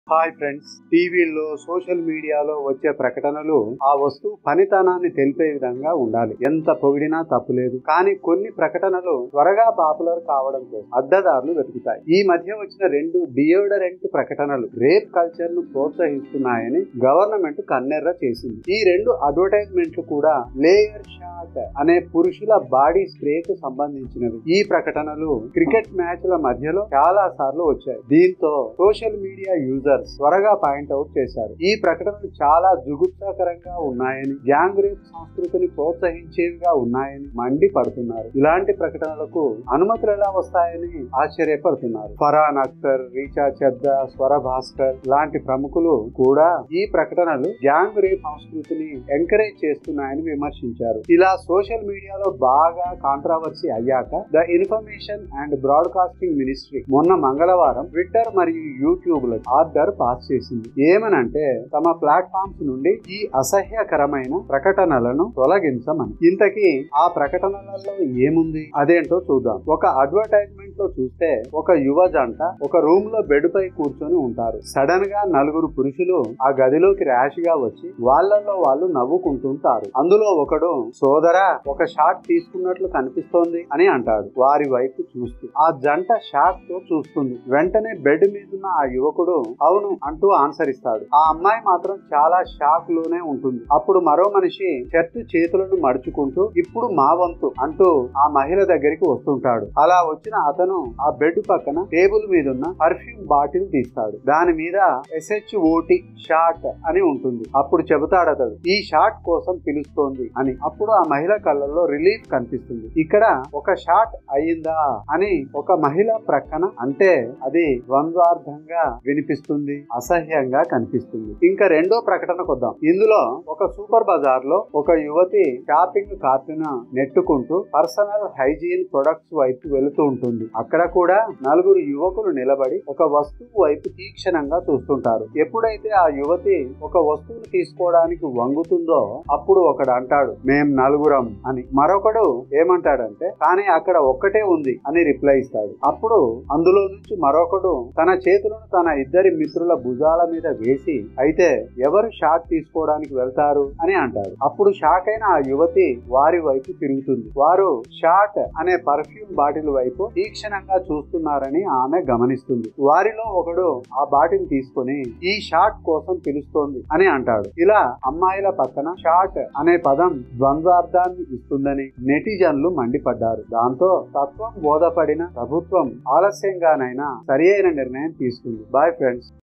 hi friends టీవీల్లో social మీడియాలో వచ్చే ప్రకటనలు ఆ వస్తువు పనితనాన్ని తెలిపే విధంగా ఉండాలి ఎంత పొగిడినా తప్పులేదు కానీ కొన్ని ప్రకటనలు త్వరగా పాపులర్ కావడం కోసం అడ్డదారులు వెతుకుతాయి ఈ మధ్య వచ్చిన రెండు డియోడరెంట్ ప్రకటనలు రేప్ కల్చర్ ను ప్రోత్సహిస్తున్నాయని గవర్నమెంట్ కన్నెర్ర చేసింది ఈ రెండు అడ్వర్టైజ్మెంట్లు కూడా లేయర్ షాట్ అనే పురుషుల బాడీ స్ప్రే కు సంబంధించినవి ఈ ప్రకటనలు క్రికెట్ మ్యాచ్ల మధ్యలో చాలా సార్లు వచ్చాయి దీంతో సోషల్ మీడియా యూజర్స్ త్వరగా పాయింట్ అవుట్ చేశారు ఈ ప్రకటనలు చాలా జుగుప్సాకరంగా ఉన్నాయని గ్యాంగ్ రేప్ సంస్కృతిని ప్రోత్సహించేవిగా ఉన్నాయని మండి పడుతున్నారు ఇలాంటి ప్రకటనలకు అనుమతులు ఎలా వస్తాయని ఆశ్చర్యపడుతున్నారు ఫరాన్ అఖ్తర్ రీచా చెద్దా స్వర భాస్కర్ లాంటి ప్రముఖులు కూడా ఈ ప్రకటనలు గ్యాంగ్ రేప్ సంస్కృతిని ఎంకరేజ్ చేస్తున్నాయని విమర్శించారు ఇలా సోషల్ మీడియాలో బాగా కాంట్రావర్సీ అయ్యాక the information and broadcasting ministry మొన్న మంగళవారం ట్విట్టర్ మరియు యూట్యూబ్ లో ఆర్డర్ పాస్ చేసింది ఏమనంటే తమ ప్లాట్ఫామ్స్ నుండి ఈ అసహ్యకరమైన ప్రకటనలను తొలగించమని ఇంతకీ ఆ ప్రకటనలలో ఏముంది అదేంటో చూద్దాం ఒక అడ్వర్టైజ్మెంట్ లో చూస్తే ఒక యువ జంట ఒక రూమ్ లో బెడ్ పై కూర్చొని ఉంటారు సడన్ గా నలుగురు పురుషులు ఆ గదిలోకి ర్యాష్ గా వచ్చి వాళ్ళల్లో వాళ్ళు నవ్వుకుంటుంటారు అందులో ఒకడు సోదరా ఒక షాట్ తీసుకున్నట్లు కనిపిస్తోంది అని అంటాడు వారి వైపు చూస్తూ ఆ జంట షాక్ తో చూస్తుంది వెంటనే బెడ్ మీదున్న ఆ యువకుడు అవును అంటూ ఆన్సర్ ఇస్తాడు ఆ అమ్మాయి మాత్రం చాలా షాక్ లోనే ఉంటుంది అప్పుడు మరో మనిషి షర్ట్ చేతులను మడుచుకుంటూ ఇప్పుడు మా వంతు అంటూ ఆ మహిళ దగ్గరికి వస్తుంటాడు అలా వచ్చిన అతను ఆ బెడ్ పక్కన టేబుల్ మీద ఉన్న పర్ఫ్యూమ్ బాటిల్ తీస్తాడు దాని మీద ఎస్హెచ్ ఓటి షాట్ అని ఉంటుంది అప్పుడు చెబుతాడు అతడు ఈ షాట్ కోసం పిలుస్తోంది అని అప్పుడు ఆ మహిళ కళ్ళల్లో రిలీఫ్ కనిపిస్తుంది ఇక్కడ ఒక షాట్ అయ్యిందా అని ఒక మహిళ ప్రక్కన అంటే అది ద్వంద్వార్థంగా వినిపిస్తుంది అసహ్యంగా కనిపిస్తుంది ఇంకా రెండో ప్రకటనకు వద్దాం ఇందులో ఒక సూపర్ బజార్ లో ఒక యువతి షాపింగ్ కార్టును నెట్టుకుంటూ పర్సనల్ హైజీన్ ప్రొడక్ట్స్ వైపు వెళుతూ ఉంటుంది అక్కడ కూడా నలుగురు యువకులు నిలబడి ఒక వస్తువు వైపు తీక్షణంగా చూస్తుంటారు ఎప్పుడైతే ఆ యువతి ఒక వస్తువును తీసుకోవడానికి వంగుతుందో అప్పుడు ఒకడు అంటాడు మేం నలుగురం అని మరొకడు ఏమంటాడంటే కానీ అక్కడ ఒక్కటే ఉంది అని రిప్లై ఇస్తాడు అప్పుడు అందులో నుంచి మరొకడు తన చేతులను తన ఇద్దరి మిత్రుల భుజాల మీద వేసి అయితే ఎవరు షాట్ తీసుకోవడానికి వెళ్తారు అని అంటాడు అప్పుడు షాక్ అయిన ఆ యువతి వారి వైపు తిరుగుతుంది వారు షాట్ అనే పర్ఫ్యూమ్ బాటిల్ వైపు తీక్షణంగా చూస్తున్నారని ఆమె గమనిస్తుంది వారిలో ఒకడు ఆ బాటిల్ తీసుకుని ఈ షాట్ కోసం పిలుస్తోంది అని అంటాడు ఇలా అమ్మాయిల పక్కన షాట్ అనే పదం ద్వంద్వార్థాన్ని ఇస్తుందని నెటిజన్లు మండిపడ్డారు దాంతో తత్వం బోధపడిన ప్రభుత్వం ఆలస్యంగానైనా సరి అయిన నిర్ణయం తీసుకుంది బాయ్ ఫ్రెండ్స్